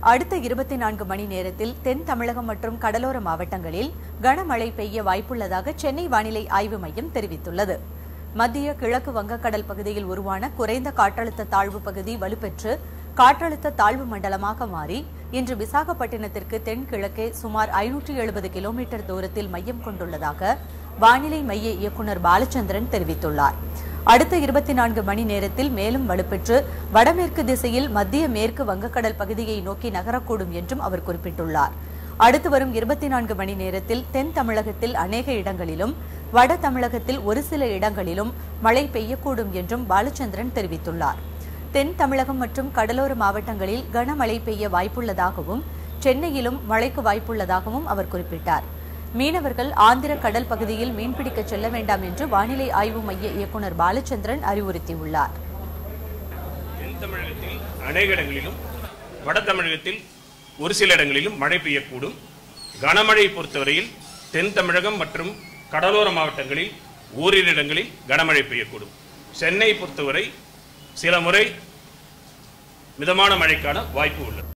அடுத்த இருபத்தி நான்கு மணி நேரத்தில் தென் தமிழகம் மற்றும் கடலோர மாவட்டங்களில் கனமழை பெய்ய வாய்ப்புள்ளதாக சென்னை வானிலை ஆய்வு மையம் தெரிவித்துள்ளது மத்திய கிழக்கு வங்கக்கடல் பகுதியில் உருவான குறைந்த காற்றழுத்த தாழ்வு பகுதி வலுப்பெற்று காற்றழுத்த தாழ்வு மண்டலமாக மாறி இன்று விசாகப்பட்டினத்திற்கு தென்கிழக்கே சுமார் ஐநூற்று எழுபது கிலோமீட்டர் தூரத்தில் மையம் கொண்டுள்ளதாக வானிலை மைய இயக்குநர் பாலச்சந்திரன் தெரிவித்துள்ளார் அடுத்த இருபத்தி நான்கு மணி நேரத்தில் மேலும் வலுப்பெற்று வடமேற்கு திசையில் மத்திய மேற்கு வங்கக்கடல் பகுதியை நோக்கி நகரக்கூடும் என்றும் அவர் குறிப்பிட்டுள்ளார் அடுத்து வரும் இருபத்தி நான்கு மணி நேரத்தில் தென் தமிழகத்தில் அநேக இடங்களிலும் வட தமிழகத்தில் ஒரு சில இடங்களிலும் மழை பெய்யக்கூடும் என்றும் பாலச்சந்திரன் தெரிவித்துள்ளார் தென் தமிழகம் மற்றும் கடலோர மாவட்டங்களில் கனமழை பெய்ய வாய்ப்புள்ளதாகவும் சென்னையிலும் மழைக்கு வாய்ப்புள்ளதாகவும் அவர் குறிப்பிட்டார் மீனவர்கள் ஆந்திர கடல் பகுதியில் மீன்பிடிக்க செல்ல வேண்டாம் என்று வானிலை ஆய்வு மைய இயக்குநர் பாலச்சந்திரன் அறிவுறுத்தியுள்ளார் தென் தமிழகத்தில் அநேக இடங்களிலும் வட தமிழகத்தில் ஒரு சில இடங்களிலும் மழை பெய்யக்கூடும் கனமழை பொறுத்தவரையில் தென் தமிழகம் மற்றும் கடலோர மாவட்டங்களில் ஓரிரு இடங்களில் கனமழை பெய்யக்கூடும் சென்னை பொறுத்தவரை சில முறை மிதமான மழைக்கான வாய்ப்பு உள்ளது